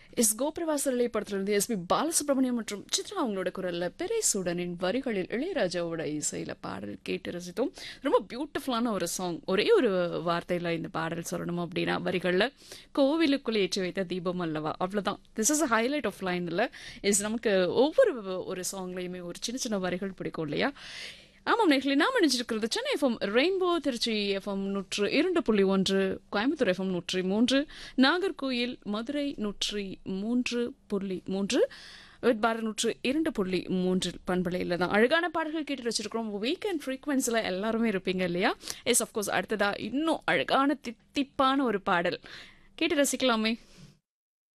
S கோபிரவாசலை படத்திலிருந்து S B Balasubramaniam மற்றும் சித்ரா அவங்களோட குரல்ல பெரேசூடனின் வரிகளில் இளையராஜாவோட இசையில பாடல் கேட்டு ரசித்தோம் ரொம்ப பியூட்டிஃபுல்லான ஒரு சாங் ஒரே ஒரு வார்த்தையில இந்த பாடல் சொல்லணும் அப்படின்னா வரிகள்ல கோவிலுக்குள் ஏற்றி வைத்த தீபம் அல்லவா அவ்வளவுதான் this is a highlight of லைன்ல இஸ் நமக்கு ஒவ்வொரு ஒரு சாங்லயுமே ஒரு சின்ன சின்ன வரிகள் பிடிக்கும் இல்லையா ஆமாம் நேர்களே நாம் நினைச்சிருக்கிறது Chennai FM rainbow Tiruchi FM நூற்று இரண்டு புள்ளி ஒன்று கோயம்புத்தூர் எஃப்எம் நூற்றி மூன்று நாகர்கோயில் மதுரை நூற்றி மூன்று புள்ளி மூன்று பாரத் நூற்று இரண்டு புள்ளி மூன்று பண்பலையில் தான் அழகான பாடல்கள் கேட்டு வச்சிருக்கிறோம் வீக்கெண்ட் ஃப்ரீக்வன்ஸில் எல்லாருமே இருப்பீங்க இல்லையா எஸ் அஃப்கோர்ஸ் அடுத்ததா இன்னும் அழகான தித்திப்பான ஒரு பாடல் கேட்டு ரசிக்கலாமே